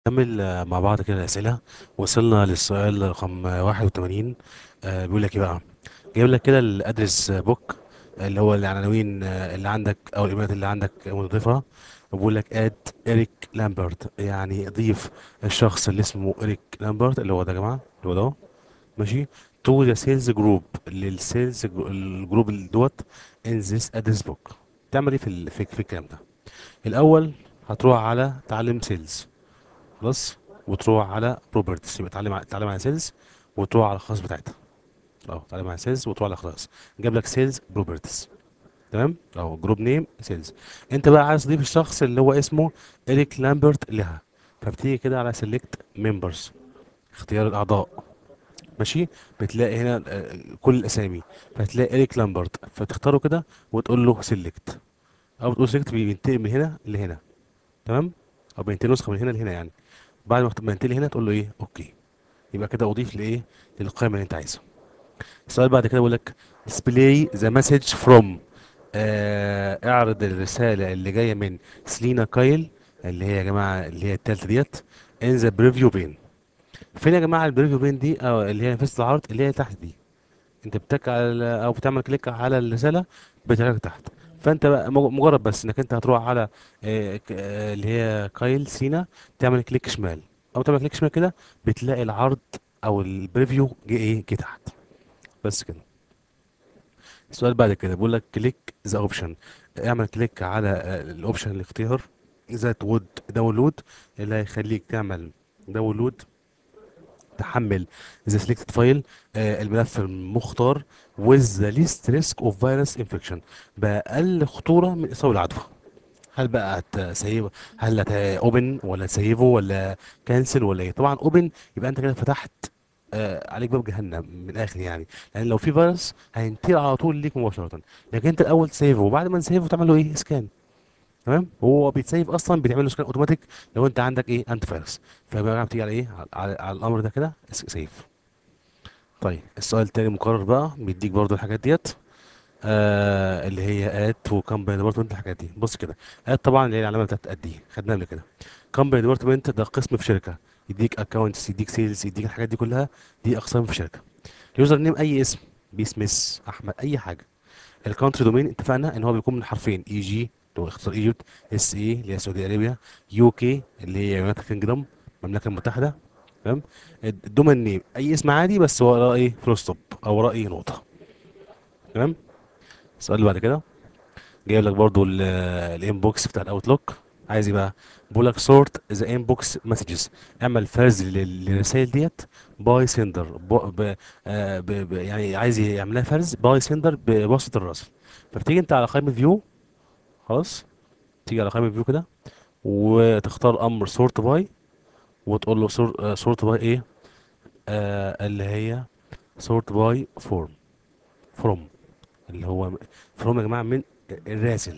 نكمل آه، مع بعض كده الأسئلة وصلنا للسؤال رقم آه، 81 آه، بيقول لك ايه بقى جايب لك كده الادرس بوك اللي هو العناوين آه، اللي عندك او الايميلات اللي عندك مضيفها بيقول لك اد اريك لامبرت يعني ضيف الشخص اللي اسمه اريك لامبرت اللي هو ده يا جماعه اللي هو ده ماشي تو ذا سيلز جروب للسيلز الجروب اللي دوت ان ذيس ادرس بوك تعمل ايه في ال- في في الكلام ده الاول هتروح على تعلم سيلز خلاص وتروح على بروبرتيز يبقى تعلم على تعلم على سيلز وتروح على الخاص بتاعتها اه تعلم على سيلز وتروح على خلاص جاب لك سيلز بروبرتيز تمام اهو جروب نيم سيلز انت بقى عايز تضيف الشخص اللي هو اسمه اريك لامبرت لها فبتيجي كده على سيلكت ممبرز اختيار الاعضاء ماشي بتلاقي هنا آه، كل الاسامي فتلاقي اريك لامبرت فتختاره كده وتقول له سيلكت او بتقول سيلكت بينتقل من هنا لهنا تمام او بينتقل نسخه من هنا لهنا يعني بعد ما ما ينتهي هنا تقول له ايه اوكي يبقى كده اضيف لايه للقائمه اللي انت عايزها السؤال بعد كده بيقول لك display the message from آه اعرض الرساله اللي جايه من سلينا كايل اللي هي يا جماعه اللي هي التالتة ديت in the preview pane فين يا جماعه البريفيو بين دي او اللي هي نفس العرض اللي هي تحت دي انت بتك على او بتعمل كليك على الرساله بتلاقيها تحت فانت بقى مج- مجرد بس انك انت هتروح على آه، ك- آه، اللي هي كايل سينا تعمل كليك شمال او تعمل كليك شمال كده بتلاقي العرض او البريفيو جه ايه جه تحت بس كده السؤال بعد كده بيقول لك كليك ذا اوبشن اعمل كليك على آه، الاوبشن الاختيار ذات وود داونلود اللي هيخليك تعمل داونلود تحمل ذا سيلكتد فايل الملف المختار with the least risk of virus infection بأقل خطورة من إصابة العدوى هل بقى هتسيب هل هتوبن ولا تسيبه ولا كانسل ولا ايه طبعا اوبن يبقى انت كده فتحت آه عليك باب جهنم من الاخر يعني لان لو في فيروس هينتقل على طول ليك مباشره لكن انت الاول تسيفه وبعد ما تسيفه تعمل له ايه سكان تمام هو بيتسيف اصلا بيتعمل له سكان اوتوماتيك لو انت عندك ايه انتي فيروس فبقى بتيجي على ايه على, على, على الامر ده كده س- سيف طيب السؤال التاني مكرر بقى بيديك برضو الحاجات ديت آه اللي هي ات وكامباني ديبارتمنت الحاجات دي بص كده ات طبعا اللي هي العلامه بتاعت ات دي خدناها قبل كده كامباني ديبارتمنت ده قسم في شركه يديك اكونتس يديك سيلز يديك الحاجات دي كلها دي اقسام في شركه اليوزر نيم اي اسم بي سميث احمد اي حاجه الكونتري دومين اتفقنا ان هو بيكون من حرفين اي جي اللي هو اختصار ايجيبت اس اي اللي هي سعوديه ارابيا يو كي اللي هي يونايتد كينجدوم المملكه المتحده تمام الدومين نيم اي اسم عادي بس وراه ايه فول ستوب او وراه ايه نقطه تمام السؤال اللي بعد كده جايب لك برضو الانبوكس بتاع الاوتلوك عايز ايه بقى بقول لك سورت ذا انبوكس مسجز اعمل فرز لل- للرسائل ديت باي سندر ب... آه ب... ب... يعني عايز يعملها فرز باي سندر بواسطه الراسل فبتيجي انت على قائمه فيو خلاص تيجي على قائمه فيو كده وتختار امر سورت باي وتقول له سورت باي ايه آه اللي هي سورت باي فورم فروم اللي هو فروم يا جماعه من الراسل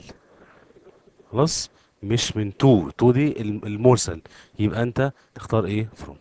خلاص مش من تو تو دي الم- المرسل يبقى انت تختار ايه فروم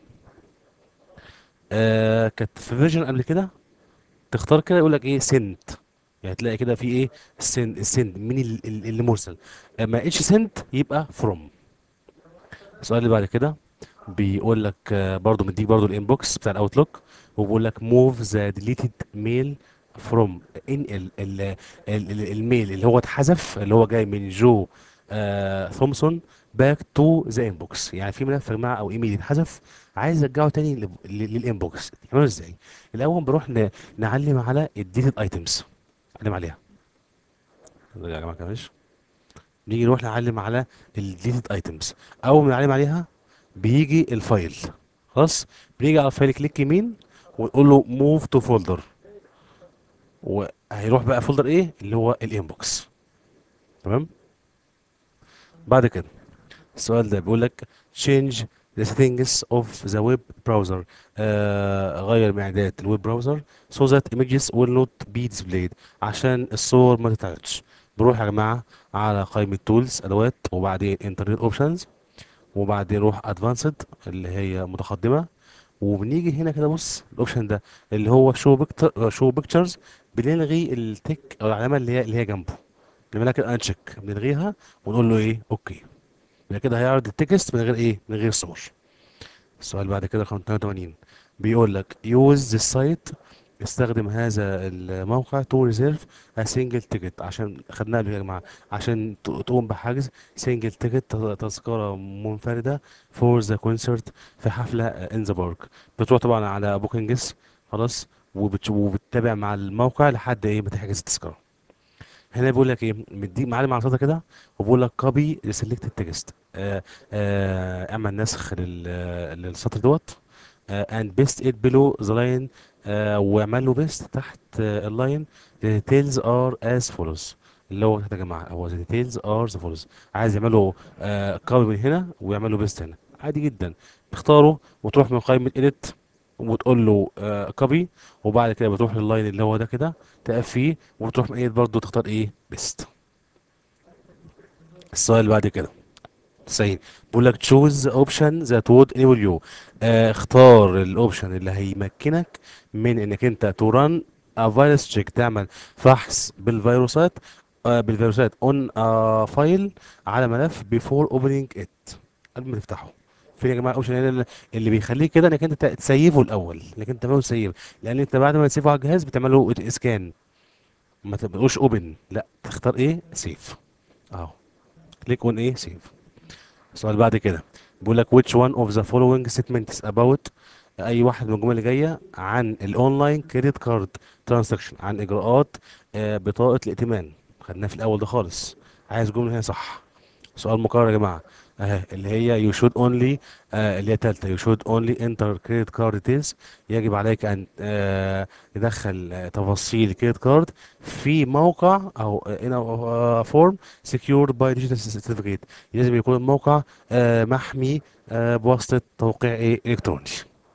آه كانت في فيرجن قبل كده تختار كده يقول لك ايه سنت يعني تلاقي كده في ايه السند السند من ال- ال- اللي مرسل آه، ما قالش سنت يبقى فروم السؤال اللي بعد كده بيقول لك آه، برضو مديك برضو الانبوكس بتاع الاوتلوك وبيقول لك موف ذا ديليتد ميل فروم ان ال ال ال الميل اللي هو اتحذف اللي هو جاي من جو آه ثومسون باك تو ذا انبوكس يعني في ملف يا جماعه او ايميل اتحذف عايز ارجعه تاني لل- لل- للانبوكس يعملوا ازاي الاول بنروح ن- نعلم على الديليتد ايتمز نعلم عليها يا جماعه كده ماشي نيجي نروح نعلم على الديليتد ايتمز اول ما نعلم عليها بيجي الفايل خلاص بنيجي على الفايل كليك يمين ونقول له موف تو فولدر وهيروح بقى فولدر ايه اللي هو الانبوكس تمام بعد كده السؤال ده بيقول لك change the settings of the web browser آه غير من اعدادات الويب براوزر so that images will not be displayed عشان الصور ما تتعرضش بروح يا جماعة على قائمة تولز ادوات وبعدين انترنت اوبشنز وبعدين نروح ادفانسد اللي هي متقدمة وبنيجي هنا كده بص الاوبشن ده اللي هو شو بيكتر شو بيكتشرز بنلغي التك او العلامة اللي هي اللي هي جنبه اللي لك انشيك بنلغيها ونقول له ايه اوكي يبقى كده هيعرض التكست من غير ايه من غير صور السؤال بعد كده رقم 82 بيقول لك use the site استخدم هذا الموقع to reserve a single ticket عشان خدناها قبل كده يا جماعة عشان ت- تقوم بحجز single ticket ت- تذكرة منفردة for the concert في حفلة in the park بتروح طبعا على بوكينجز خلاص وبت- وبتتابع مع الموقع لحد ايه ما تحجز التذكرة هنا بيقول لك ايه مديك معلم على صوتها كده وبيقول لك كوبي لسلكت التكست آه آه اعمل نسخ لل للسطر دوت اند بيست ات بلو ذا لاين واعمل له بيست تحت آه اللاين the details are as follows اللي هو تحت يا جماعه هو the details are the follows عايز يعمله آه كوبي من هنا ويعمل له بيست هنا عادي جدا تختاره وتروح من قائمه edit وتقول له كوبي وبعد كده بتروح لللاين اللي هو ده كده تقف فيه وتروح من ايد برضه تختار ايه بيست السؤال اللي بعد كده 90 بيقول لك choose the option that would enable you آه اختار الاوبشن اللي هيمكنك من انك انت ترن a virus check تعمل فحص بالفيروسات آه بالفيروسات on a file على ملف before opening it قبل ما تفتحه فين يا جماعه الاوبشن اللي, اللي بيخليك كده انك انت ت- تسيفه الاول انك انت تعمله سيف لان انت بعد ما تسيفه على الجهاز بتعمله اسكان ما تبقوش اوبن لا تختار ايه سيف اهو كليك اون ايه سيف السؤال بعد كده بيقول لك which one of the following statements about اي واحد من الجمل اللي جايه عن الاونلاين كريدت كارد ترانزاكشن عن اجراءات آه، بطاقه الائتمان خدناها في الاول ده خالص عايز جمله هنا صح سؤال مكرر يا جماعه اهي اللي هي you should only آه اللي هي تالتة you should only enter credit card details يجب عليك ان آه تدخل آه تفاصيل الكريدت كارد في موقع او in a form secured by digital certificate لازم يكون الموقع آه محمي آه بواسطة توقيع ايه الكتروني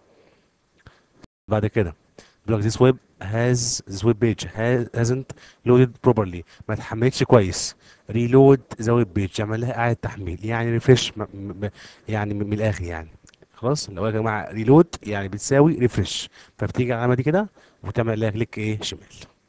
بعد كده بيقول لك this web has this web page has, hasn't loaded properly ما اتحملتش كويس reload the web page يعمل لها اعاده تحميل يعني ريفرش يعني من من الاخر يعني خلاص لو يا جماعه ريلود يعني بتساوي ريفرش فبتيجي على العلامه دي كده وتعمل لها كليك ايه شمال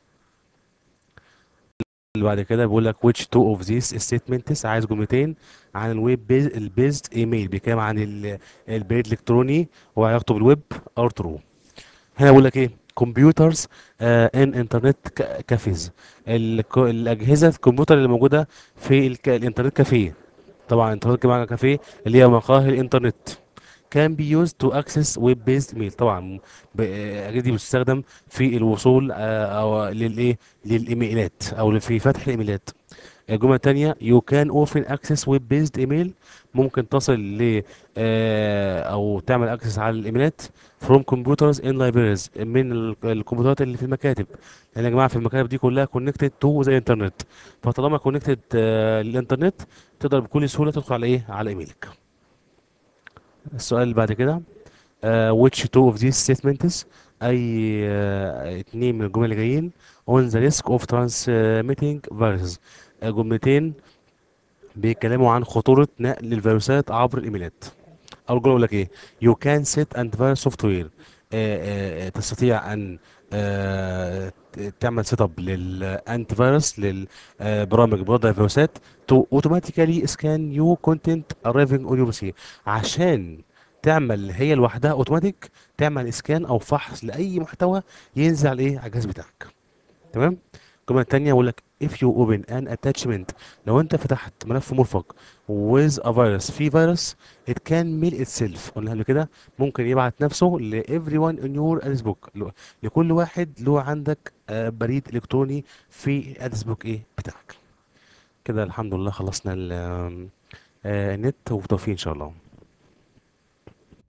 اللي بعد كده بيقول لك which two of these statements عايز جملتين عن الويب بيز البيزد ايميل بيتكلم عن ال- البريد الالكتروني وعلاقته بالويب ار ترو هنا بقول لك ايه كمبيوترز ان انترنت كافيز الاجهزه الكمبيوتر اللي موجوده في الك- الانترنت كافيه طبعا انترنت مع كافيه اللي هي مقاهي الانترنت can be used to access web based mail طبعا ب- الأجهزة دي بتستخدم في الوصول آه، او للايه للايميلات او في فتح الايميلات الجملة التانية you can often access web based email ممكن تصل ل آه، او تعمل اكسس على الايميلات from computers in libraries من ال- الكمبيوترات اللي في المكاتب لان يا جماعة في المكاتب دي كلها connected to the internet فطالما connected آه، للانترنت تقدر بكل سهولة تدخل على ايه على ايميلك السؤال اللي بعد كده uh, which two of these statements أي uh, اتنين من الجمل اللي جايين on the risk of transmitting viruses uh, جملتين بيتكلموا عن خطورة نقل الفيروسات عبر الإيميلات أول جملة يقول لك إيه you can set antivirus software uh, uh, تستطيع أن uh, تعمل سيت اب للانتي فيروس للبرامج مضادة للفيروسات to automatically scan new content arriving on your PC عشان تعمل هي لوحدها اوتوماتيك تعمل اسكان او فحص لاي محتوى ينزل على ايه على الجهاز بتاعك تمام الجمله الثانيه بقول لك if you open an attachment لو انت فتحت ملف مرفق with a virus في فيروس it can mail itself قلنا قبل كده ممكن يبعت نفسه ل everyone in your address book ل- لكل واحد له عندك آه، بريد الكتروني في الادرس بوك ايه بتاعك كده الحمد لله خلصنا ال- آم، آه، النت وبتوفيق ان شاء الله